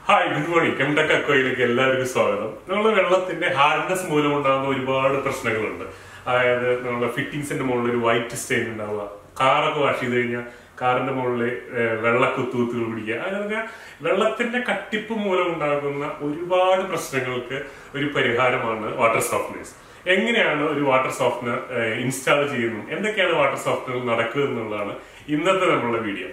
hi good morning കെംടക് അക്വയിലേക്ക് എല്ലാവർക്കും സ്വാഗതം നമ്മൾ വെള്ളത്തിന്റെ ഹാർഡ്നെസ് മൂലം ഉണ്ടാകുന്ന ഒരുപാട് പ്രശ്നങ്ങളുണ്ട് അതായത് നമ്മുടെ ഫിറ്റിംഗ്സിന്റെ മുകളിൽ ഒരു വൈറ്റ് സ്റ്റെയിൻ ഉണ്ടാവുക കാറൊക്കെ വാഷ് ചെയ്ത് കഴിഞ്ഞാൽ കാറിന്റെ മുകളിൽ വെള്ള കുത്തുകുത്തുകൾ പിടിക്കുക അതൊക്കെ വെള്ളത്തിന്റെ കട്ടിപ്പ് മൂലം ഉണ്ടാകുന്ന ഒരുപാട് പ്രശ്നങ്ങൾക്ക് ഒരു പരിഹാരമാണ് വാട്ടർ സോഫ്റ്റ്നേഴ്സ് എങ്ങനെയാണ് ഒരു വാട്ടർ സോഫ്റ്റ്നർ ഇൻസ്റ്റാൾ ചെയ്യുന്നത് എന്തൊക്കെയാണ് വാട്ടർ സോഫ്റ്റ്നർ നടക്കുക എന്നുള്ളതാണ് ഇന്നത്തെ നമ്മളുടെ വീഡിയോ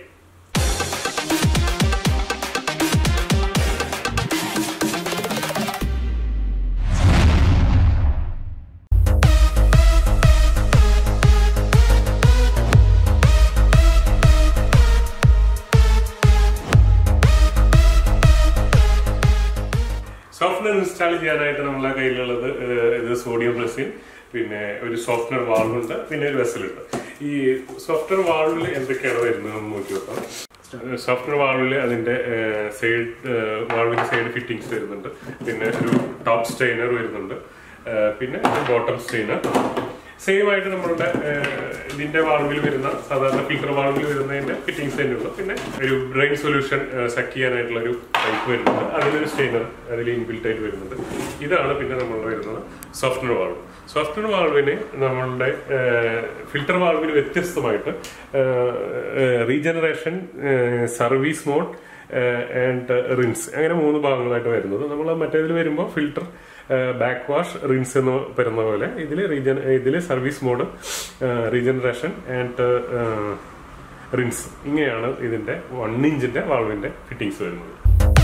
സോഫ്റ്റ്വെയർ ഇൻസ്റ്റാൾ ചെയ്യാനായിട്ട് നമ്മളെ കയ്യിലുള്ളത് ഏഹ്, ഇത് സോഡിയം റെസിൻ പിന്നെ ഒരു സോഫ്റ്റ്വെയർ വാൾവ് ഉണ്ട് പിന്നെ ഒരു വെസൽ ഉണ്ട് ഈ സോഫ്റ്റ്വെയർ വാൾവിൽ എന്തൊക്കെയാണ് വരുന്നത് എന്ന് നോക്കി നോക്കാം സോഫ്റ്റ്വെയർ വാൾവിൽ അതിന്റെ സൈഡ് വാൾവിന്റെ സൈഡ് ഫിറ്റിംഗ്സ് വരുന്നുണ്ട് പിന്നെ ഒരു ടോപ്പ് സ്റ്റെയിനർ വരുന്നുണ്ട് ഏഹ്, പിന്നെ ബോട്ടം സ്റ്റെയിനർ സെയിം ആയിട്ട് നമ്മളുടെ ഏഹ്, ഇതിന്റെ വാൾവിൽ വരുന്ന സാധാരണ ഫിൽറ്റർ വാൾവിൽ വരുന്നതിന്റെ ഫിറ്റിംഗ്സ് തന്നെയുള്ളൂ പിന്നെ ഒരു ബ്രെയിൻ സൊല്യൂഷൻ സക്ക് ചെയ്യാനായിട്ടുള്ള ഒരു പൈപ്പ് വരുന്നുണ്ട് അതിലൊരു സ്റ്റെയിനർ അതിൽ ഇൻബിൽറ്റ് ആയിട്ട് വരുന്നുണ്ട് ഇതാണ് പിന്നെ നമ്മൾ വരുന്നത് സോഫ്റ്റ്വെയർ വാൾവ് സോഫ്റ്റ്വെയർ വാൾവിന് നമ്മളുടെ ഫിൽറ്റർ വാൾവിന് വ്യത്യസ്തമായിട്ട് regeneration service mode and rinse അങ്ങനെ മൂന്ന് ഭാഗങ്ങളായിട്ട് വരുന്നത് നമ്മൾ മറ്റേതിൽ വരുമ്പോൾ ഫിൽറ്റർ ബാക്ക് വാഷ് റിൻസ് എന്ന് വരുന്ന പോലെ ഇതിൽ റീജൻ ഇതിൽ service mode regeneration and rinse ഇങ്ങനെയാണ് ഇതിന്റെ വൺ ഇഞ്ചിന്റെ വാൾവിന്റെ ഫിറ്റിംഗ്സ് വരുന്നത്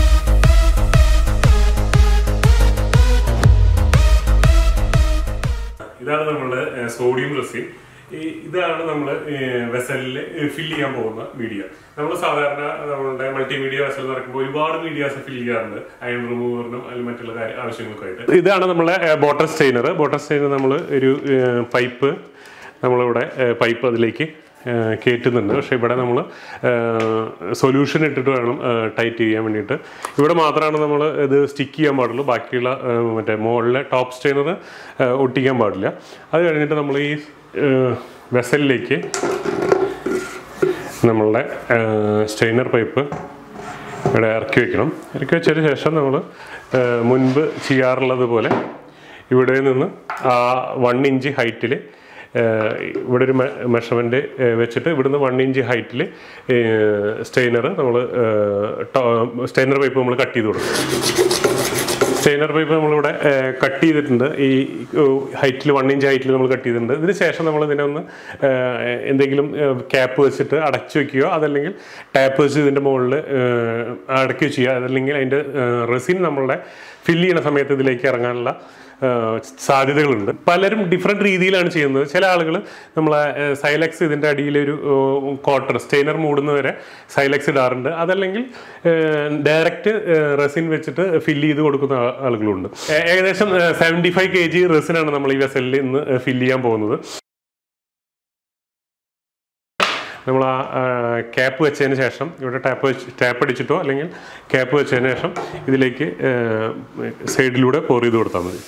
ഇതാണ് നമ്മളുടെ സോഡിയം റെസിൻ ഈ ഇതാണ് നമ്മൾ വെസലിൽ ഫില്ല് ചെയ്യാൻ പോകുന്ന മീഡിയ നമ്മൾ സാധാരണ നമ്മളുടെ മൾട്ടിമീഡിയ വെസൽ നടക്കുമ്പോൾ ഒരുപാട് മീഡിയാസ് ഫില്ല് ചെയ്യാറുണ്ട് അയൺ റിമൂവറിനും അല്ലെങ്കിൽ മറ്റുള്ള കാര്യ- ആവശ്യങ്ങൾക്കായിട്ട് ഇതാണ് നമ്മളെ ബോട്ടർ സ്റ്റെയിനർ ബോട്ടർ സ്റ്റെയിനർ നമ്മൾ ഒരു പൈപ്പ് നമ്മളിവിടെ പൈപ്പ് അതിലേക്ക് ഏഹ് കയറ്റുന്നുണ്ട് പക്ഷെ ഇവിടെ നമ്മൾ സൊല്യൂഷൻ ഇട്ടിട്ട് വേണം ടൈറ്റ് ചെയ്യാൻ വേണ്ടിയിട്ട് ഇവിടെ മാത്രമാണ് നമ്മൾ ഇത് സ്റ്റിക്ക് ചെയ്യാൻ പാടുള്ളൂ ബാക്കിയുള്ള ഏഹ് മറ്റേ മുകളിലെ ടോപ്പ് സ്റ്റെയിനർ ഒട്ടിക്കാൻ പാടില്ല അത് കഴിഞ്ഞിട്ട് നമ്മൾ ഈ വെസലിലേക്ക് നമ്മളുടെ സ്റ്റെയിനർ പൈപ്പ് ഇവിടെ ഇറക്കി വെക്കണം ഇറക്കി വെച്ചതിന് ശേഷം നമ്മൾ മുൻപ് ചെയ്യാറുള്ളത് പോലെ ഇവിടെ നിന്ന് ആ വൺ ഇഞ്ച് ഹൈറ്റിൽ ഇവിടെ ഒരു മെഷർമെൻറ്റ് വെച്ചിട്ട് ഇവിടുന്ന് വൺ ഇഞ്ച് ഹൈറ്റിൽ സ്റ്റെയിനർ നമ്മൾ സ്റ്റെയിനർ പൈപ്പ് നമ്മൾ കട്ട് ചെയ്ത് കൊടുക്കും സ്റ്റെയിനർ പൈപ്പ് നമ്മളിവിടെ കട്ട് ചെയ്തിട്ടുണ്ട് ഈ ഹൈറ്റിൽ വൺ ഇഞ്ച് ഹൈറ്റിൽ നമ്മൾ കട്ട് ചെയ്തിട്ടുണ്ട് ഇതിന് ശേഷം നമ്മൾ ഇതിനെ ഒന്ന് ഏഹ്, എന്തെങ്കിലും ക്യാപ്പ് വെച്ചിട്ട് അടച്ചു വെക്കുകയോ അതല്ലെങ്കിൽ ടാപ്പ് വെച്ച് ഇതിൻ്റെ മുകളിൽ അടയ്ക്കുകയോ ചെയ്യുക അതല്ലെങ്കിൽ അതിൻ്റെ റെസിൻ നമ്മളുടെ ഫില്ല് ചെയ്യുന്ന സമയത്ത് ഇതിലേക്ക് ഇറങ്ങാനുള്ള ഏഹ്, സാധ്യതകളുണ്ട് പലരും ഡിഫറെൻറ്റ് രീതിയിലാണ് ചെയ്യുന്നത് ചില ആളുകൾ നമ്മളെ സൈലക്സ് ഇതിൻ്റെ അടിയിലൊരു കോട്ടർ സ്റ്റെയിനർ മൂടുന്ന വരെ സൈലക്സ് ഇടാറുണ്ട് അതല്ലെങ്കിൽ ഡയറക്റ്റ് റെസിൻ വെച്ചിട്ട് ഫില്ല് ചെയ്ത് കൊടുക്കുന്ന ആ- ആളുകളുണ്ട് ഏ- ഏകദേശം സെവൻറ്റി ഫൈവ് കെ ജി റെസിനാണ് നമ്മൾ ഈ വെസലിൽ ഇന്ന് ഫില്ല് ചെയ്യാൻ പോകുന്നത് നമ്മൾ ആ ക്യാപ്പ് വെച്ചതിന് ശേഷം ഇവിടെ ടാപ്പ് വെച്ച് ടാപ്പ് അടിച്ചിട്ടോ അല്ലെങ്കിൽ ക്യാപ്പ് വെച്ചതിന് ശേഷം ഇതിലേക്ക് സൈഡിലൂടെ പോർ ചെയ്ത് കൊടുത്താൽ മതി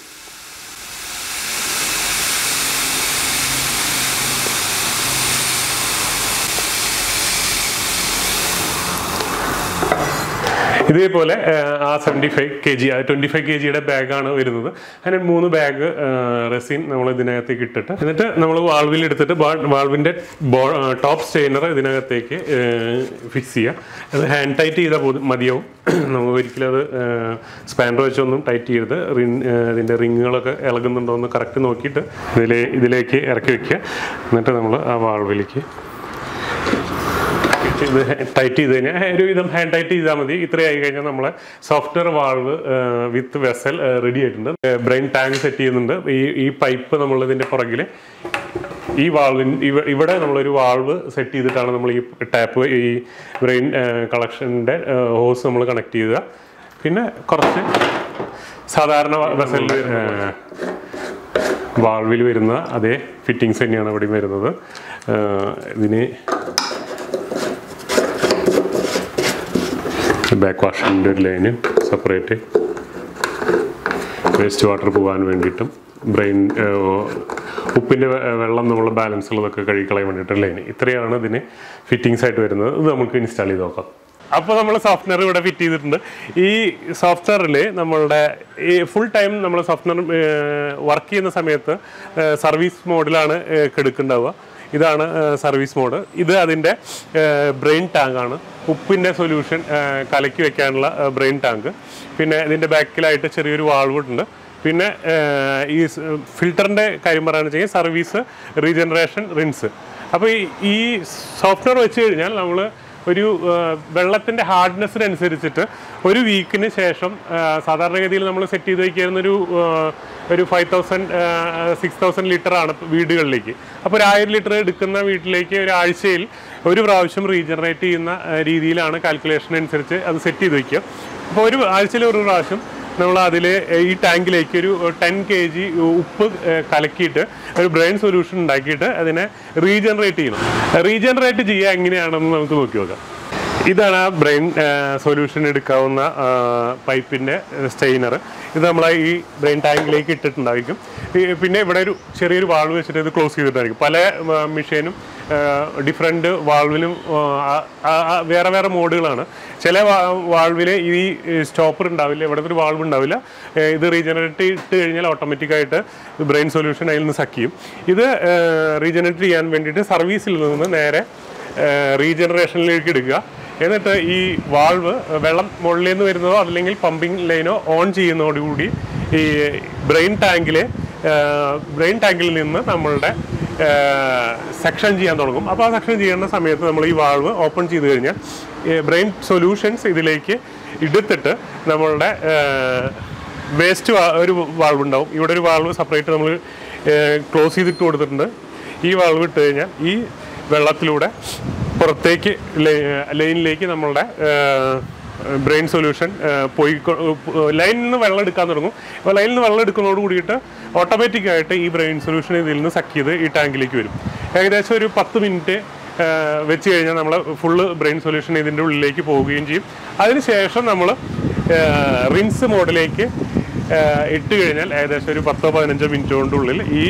ഇതേപോലെ ഏഹ്, ആ seventy five K G twenty five K ജിയുടെ ബാഗാണ് വരുന്നത് അതിന് മൂന്ന് ബാഗ് റെസിൻ നമ്മൾ ഇതിനകത്തേക്ക് ഇട്ടിട്ട് എന്നിട്ട് നമ്മൾ വാൾവിൽ എടുത്തിട്ട് വാൾവിൻ്റെ ടോപ്പ് സ്റ്റെയിനർ ഇതിനകത്തേക്ക് ഫിക്സ് ചെയ്യുക അത് ഹാൻഡ് ടൈറ്റ് ചെയ്താൽ പോലും മതിയാവും നമുക്ക് ഒരിക്കലും അത് സ്പാൻഡർ വെച്ചൊന്നും ടൈറ്റ് ചെയ്യരുത് റിൻ ഇതിൻ്റെ റിങ്ങുകളൊക്കെ ഇളകുന്നുണ്ടോ എന്ന് കറക്റ്റ് നോക്കിയിട്ട് ഇതിലെ ഇതിലേക്ക് ഇറക്കി വെക്കുക എന്നിട്ട് നമ്മൾ ആ വാൾവിലേക്ക് ഇത് ടൈറ്റ് ചെയ്ത് കഴിഞ്ഞാൽ ഒരുവിധം ഹാൻഡ് ടൈറ്റ് ചെയ്താൽ മതി ഇത്രയായി കഴിഞ്ഞാൽ നമ്മളെ software valve with vessel ready ആയിട്ടുണ്ട് ബ്രെയിൻ ടാങ്ക് സെറ്റ് ചെയ്യുന്നുണ്ട് ഈ ഈ പൈപ്പ് നമ്മൾ ഇതിൻ്റെ പുറകിൽ ഈ വാൾവിൻ ഇവിടെ നമ്മളൊരു വാൾവ് സെറ്റ് ചെയ്തിട്ടാണ് നമ്മൾ ഈ ടാപ്പ് ഈ ബ്രെയിൻ കളക്ഷൻ്റെ ഹോസ് നമ്മൾ കണക്ട് ചെയ്യുക പിന്നെ കുറച്ച് സാധാരണ വെസലിൽ വാൾവിൽ വരുന്ന അതേ ഫിറ്റിങ്സ് തന്നെയാണ് ഇവിടെ വരുന്നത് ഏഹ് ഇതിന് ബാക്ക് വാഷിൻ്റെ ഒരു ലൈന് സെപ്പറേറ്റ് വേസ്റ്റ് വാട്ടർ പോകാൻ വേണ്ടിയിട്ടും ബ്രെയിൻ ഉപ്പിൻ്റെ വെള്ളം നമ്മൾ ബാലൻസ് ഉള്ളതൊക്കെ കഴുകിക്കളയാൻ വേണ്ടിയിട്ട് ലൈന് ഇത്രയാണ് ഇതിന് ഫിറ്റിങ്സ് ആയിട്ട് വരുന്നത് ഇത് നമുക്ക് ഇൻസ്റ്റാൾ ചെയ്ത് നോക്കാം അപ്പോൾ നമ്മൾ സോഫ്റ്റ്വെയർ ഇവിടെ ഫിറ്റ് ചെയ്തിട്ടുണ്ട് ഈ സോഫ്റ്റ്വെയറിൽ നമ്മളുടെ ഈ ഫുൾ ടൈം നമ്മൾ സോഫ്റ്റ്വെയർ വർക്ക് ചെയ്യുന്ന സമയത്ത് സർവീസ് മോഡിലാണ് കെടുക്കുന്നുണ്ടാവുക ഇതാണ് സർവീസ് മോഡ് ഇത് അതിൻ്റെ ബ്രെയിൻ ടാങ്കാണ് ഉപ്പിൻ്റെ സൊല്യൂഷൻ കലക്കി വെക്കാനുള്ള ബ്രെയിൻ ടാങ്ക് പിന്നെ ഇതിൻ്റെ ബാക്കിലായിട്ട് ചെറിയൊരു വാൾവ് ഉണ്ട് പിന്നെ ഏഹ്, ഈ ഫിൽറ്ററിൻ്റെ കാര്യം പറയുകയാണെന്ന് വെച്ചാൽ സർവീസ് റീജനറേഷൻ റിൻസ് അപ്പോൾ ഈ ഈ സോഫ്റ്റ്വെയർ വെച്ച് കഴിഞ്ഞാൽ നമ്മൾ ഒരു വെള്ളത്തിൻ്റെ ഹാർഡ്നെസ്സിനനുസരിച്ചിട്ട് ഒരു വീക്കിന് ശേഷം ആ, സാധാരണഗതിയിൽ നമ്മൾ സെറ്റ് ചെയ്ത് വയ്ക്കുന്ന ഒരു ആ, ഒരു five thousand six thousand litre ആണ് വീടുകളിലേക്ക് അപ്പോൾ ഒരു ആയിരം ലിറ്റർ എടുക്കുന്ന വീട്ടിലേക്ക് ഒരു ആഴ്ചയിൽ ഒരു പ്രാവശ്യം റീജനറേറ്റ് ചെയ്യുന്ന ആ, രീതിയിലാണ് കാൽക്കുലേഷൻ അനുസരിച്ച് അത് സെറ്റ് ചെയ്ത് വയ്ക്കുക അപ്പോൾ ഒരു ആഴ്ചയിൽ ഒരു പ്രാവശ്യം നമ്മൾ അതിൽ ഈ ടാങ്കിലേക്ക് ഒരു ടെൻ കെ ജി ഉപ്പ് ഏഹ്, കലക്കിയിട്ട് ഒരു ബ്രെയിൻ സൊല്യൂഷൻ ഉണ്ടാക്കിയിട്ട് അതിനെ റീജനറേറ്റ് ചെയ്യണം റീജനറേറ്റ് ചെയ്യുക എങ്ങനെയാണെന്ന് നമുക്ക് നോക്കി നോക്കാം ഇതാണ് ആ ബ്രെയിൻ സൊല്യൂഷൻ എടുക്കാവുന്ന പൈപ്പിൻ്റെ സ്റ്റെയിനർ ഇത് നമ്മൾ ഈ ബ്രെയിൻ ടാങ്കിലേക്ക് ഇട്ടിട്ടുണ്ടായിരിക്കും ഈ- പിന്നെ ഇവിടെ ഒരു ചെറിയൊരു വാൾവ് വെച്ചിട്ട് ഇത് ക്ലോസ് ചെയ്തിട്ടായിരിക്കും പല മെഷീനും ഡിഫറെൻറ്റ് വാൾവിലും വേറെ വേറെ മോഡുകളാണ് ചില വാൾവിൽ ഈ സ്റ്റോപ്പർ ഉണ്ടാവില്ല ഇവിടുത്തെ ഒരു വാൾവ് ഉണ്ടാവില്ല ഏഹ് ഇത് റീജനറേറ്റ് ഇട്ട് കഴിഞ്ഞാൽ ഓട്ടോമാറ്റിക്കായിട്ട് ബ്രെയിൻ സൊല്യൂഷൻ അതിൽ നിന്ന് സക്ക് ചെയ്യും ഇത് റീജനറേറ്റ് ചെയ്യാൻ വേണ്ടിയിട്ട് സർവീസിൽ നിന്ന് നേരെ റീജനറേഷനിലേക്ക് എടുക്കുക എന്നിട്ട് ഈ വാൾവ് വെള്ളം മുകളിൽ നിന്ന് വരുന്നതോ അല്ലെങ്കിൽ പമ്പിംഗ് ലൈനോ ഓൺ ചെയ്യുന്നതോടുകൂടി ഈ ബ്രെയിൻ ടാങ്കിലെ ബ്രെയിൻ ടാങ്കിൽ നിന്ന് നമ്മളുടെ സെക്ഷൻ ചെയ്യാൻ തുടങ്ങും അപ്പോൾ ആ സെക്ഷൻ ചെയ്യുന്ന സമയത്ത് നമ്മൾ ഈ വാൾവ് ഓപ്പൺ ചെയ്ത് കഴിഞ്ഞാൽ ബ്രെയിൻ സൊല്യൂഷൻസ് ഇതിലേക്ക് എടുത്തിട്ട് നമ്മളുടെ വേസ്റ്റ് ഒരു വാൾവ് ഉണ്ടാവും ഇവിടെ ഒരു വാൾവ് സെപ്പറേറ്റ് നമ്മൾ ക്ലോസ് ചെയ്തിട്ട് കൊടുത്തിട്ടുണ്ട് ഈ വാൾവ് ഇട്ട് കഴിഞ്ഞാൽ ഈ വെള്ളത്തിലൂടെ പുറത്തേക്ക് ലൈനിലേക്ക് നമ്മളുടെ ബ്രെയിൻ സൊല്യൂഷൻ പോയി ലൈനിൽ നിന്ന് വെള്ളം എടുക്കാൻ തുടങ്ങും അപ്പോൾ ലൈനിൽ നിന്ന് വെള്ളം എടുക്കുന്നതോട് കൂടിയിട്ട് ഓട്ടോമാറ്റിക്കായിട്ട് ഈ ബ്രെയിൻ സൊല്യൂഷൻ ഇതിൽ നിന്ന് സക്ക് ചെയ്ത് ഈ ടാങ്കിലേക്ക് വരും ഏകദേശം ഒരു പത്ത് മിനിറ്റ് വെച്ച് കഴിഞ്ഞാൽ നമ്മൾ ഫുള്ള് ബ്രെയിൻ സൊല്യൂഷൻ ഇതിൻ്റെ ഉള്ളിലേക്ക് പോവുകയും ചെയ്യും അതിനുശേഷം നമ്മൾ റിൻസ് മോഡിലേക്ക് ഇട്ട് കഴിഞ്ഞാൽ ഏകദേശം ഒരു പത്തോ പതിനഞ്ചോ മിനിറ്റ് കൊണ്ടുള്ളിൽ ഈ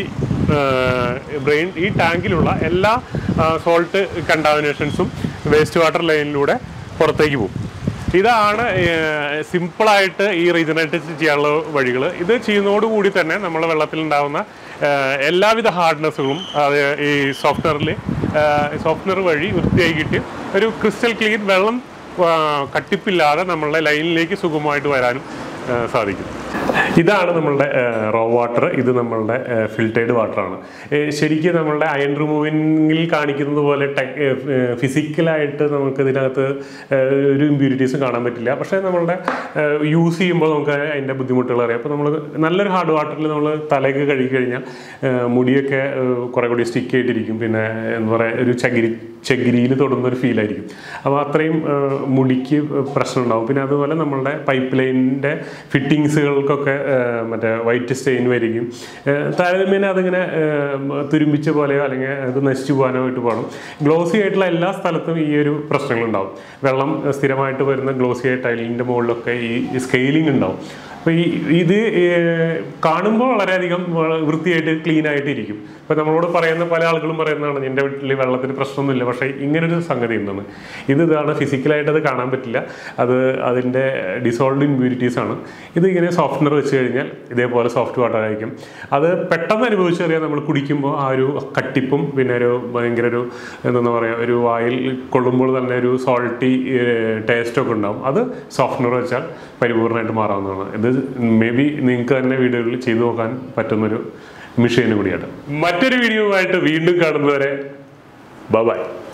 ബ്രെയിൻ ഈ ടാങ്കിലുള്ള എല്ലാ സോൾട്ട് കണ്ടാമിനേഷൻസും വേസ്റ്റ് വാട്ടർ ലൈനിലൂടെ പുറത്തേക്ക് പോകും ഇതാണ് സിമ്പിളായിട്ട് ഈ റീജനറേറ്റ് ചെയ്യാനുള്ള വഴികൾ ഇത് ചെയ്യുന്നതോടുകൂടി തന്നെ നമ്മളെ വെള്ളത്തിൽ ഉണ്ടാകുന്ന ഏഹ്, എല്ലാവിധ ഹാർഡ്നെസ്സുകളും അത് ഈ സോഫ്റ്റ്വെയറിൽ സോഫ്റ്റ്വെയർ വഴി വൃത്തിയാക്കിയിട്ട് ഒരു ക്രിസ്റ്റൽ ക്ലീൻ വെള്ളം ആ, കട്ടിപ്പില്ലാതെ നമ്മളുടെ ലൈനിലേക്ക് സുഗമമായിട്ട് വരാനും ആ, സാധിക്കും ഇതാണ് നമ്മളുടെ റോ വാട്ടർ ഇത് നമ്മളുടെ ഫിൽറ്റേഡ് വാട്ടറാണ് ശരിക്കും നമ്മളുടെ അയൺ റിമൂവിങ്ങിൽ കാണിക്കുന്നത് പോലെ ടെക് ഫിസിക്കലായിട്ട് നമുക്ക് ഇതിനകത്ത് ഏഹ്, ഒരു ഇമ്പ്യൂരിറ്റീസും കാണാൻ പറ്റില്ല പക്ഷേ നമ്മളുടെ യൂസ് ചെയ്യുമ്പോൾ നമുക്ക് അതിൻ്റെ ബുദ്ധിമുട്ടുകൾ അറിയാം അപ്പോൾ നമ്മൾ നല്ലൊരു ഹാർഡ് വാട്ടറിൽ നമ്മൾ തലയൊക്കെ കഴുകി കഴിഞ്ഞാൽ ഏഹ്, മുടിയൊക്കെ ഏഹ്, കുറേ കൂടി സ്റ്റിക്ക് ആയിട്ടിരിക്കും പിന്നെ എന്താ പറയുക ഒരു ചകിരി ചകിരിയിൽ തൊടുന്ന ഒരു ഫീലായിരിക്കും അപ്പോൾ അത്രയും ഏഹ്, മുടിക്ക് പ്രശ്നം ഉണ്ടാവും പിന്നെ അതുപോലെ നമ്മളുടെ പൈപ്പ് ലൈനിൻ്റെ ഫിറ്റിങ്സുകൾക്കൊക്കെ ഏഹ്, മറ്റേ വൈറ്റ് സ്റ്റെയിൻ വരികയും ഏഹ്, താരതമ്യേന അതിങ്ങനെ ഏഹ്, തുരുമ്പിച്ച പോലെയോ അല്ലെങ്കിൽ അത് നശിച്ചു പോകാനോ ആയിട്ട് പോകണം ഗ്ലോസി ആയിട്ടുള്ള എല്ലാ സ്ഥലത്തും ഈ ഒരു പ്രശ്നങ്ങളുണ്ടാവും വെള്ളം സ്ഥിരമായിട്ട് വരുന്ന ഗ്ലോസി ആയ ടൈലിൻ്റെ മുകളിലൊക്കെ ഈ സ്കെയിലിംഗ് ഉണ്ടാവും അപ്പോൾ ഈ ഇത് ഏഹ്, കാണുമ്പോൾ വളരെയധികം വ- വൃത്തിയായിട്ട് ക്ലീൻ ആയിട്ട് ഇരിക്കും ഇപ്പോൾ നമ്മളോട് പറയുന്ന പല ആളുകളും പറയുന്നതാണ് എൻ്റെ വീട്ടിൽ വെള്ളത്തിന് പ്രശ്നമൊന്നുമില്ല പക്ഷേ ഇങ്ങനൊരു സംഗതി എന്താണ് ഇത് ഇതാണ് ഫിസിക്കലായിട്ട് അത് കാണാൻ പറ്റില്ല അത് അതിൻ്റെ ഡിസോൾവ് ഇമ്പ്യൂരിറ്റീസ് ആണ് ഇത് ഇങ്ങനെ സോഫ്റ്റ്വെയർ വെച്ച് കഴിഞ്ഞാൽ ഇതേപോലെ സോഫ്റ്റ് വാട്ടർ ആയിരിക്കും അത് പെട്ടെന്ന് അനുഭവിച്ചറിയാൻ നമ്മൾ കുടിക്കുമ്പോൾ ആ ഒരു കട്ടിപ്പും പിന്നെ ഒരു ഭയങ്കര ഒരു എന്താ പറയുക ഒരു വായിൽ കൊള്ളുമ്പോൾ തന്നെ ഒരു സോൾട്ടി ടേസ്റ്റൊക്കെ ഉണ്ടാവും അത് സോഫ്റ്റ്വെയർ വെച്ചാൽ പരിപൂർണമായിട്ട് മാറാവുന്നതാണ് ഇത് മേ ബി നിങ്ങൾക്ക് തന്നെ വീടുകളിൽ ചെയ്തു നോക്കാൻ പറ്റുന്നൊരു മെഷീനും കൂടിയാണ് മറ്റൊരു വീഡിയോ ആയിട്ട് വീണ്ടും കാണുന്നവരെ ബൈ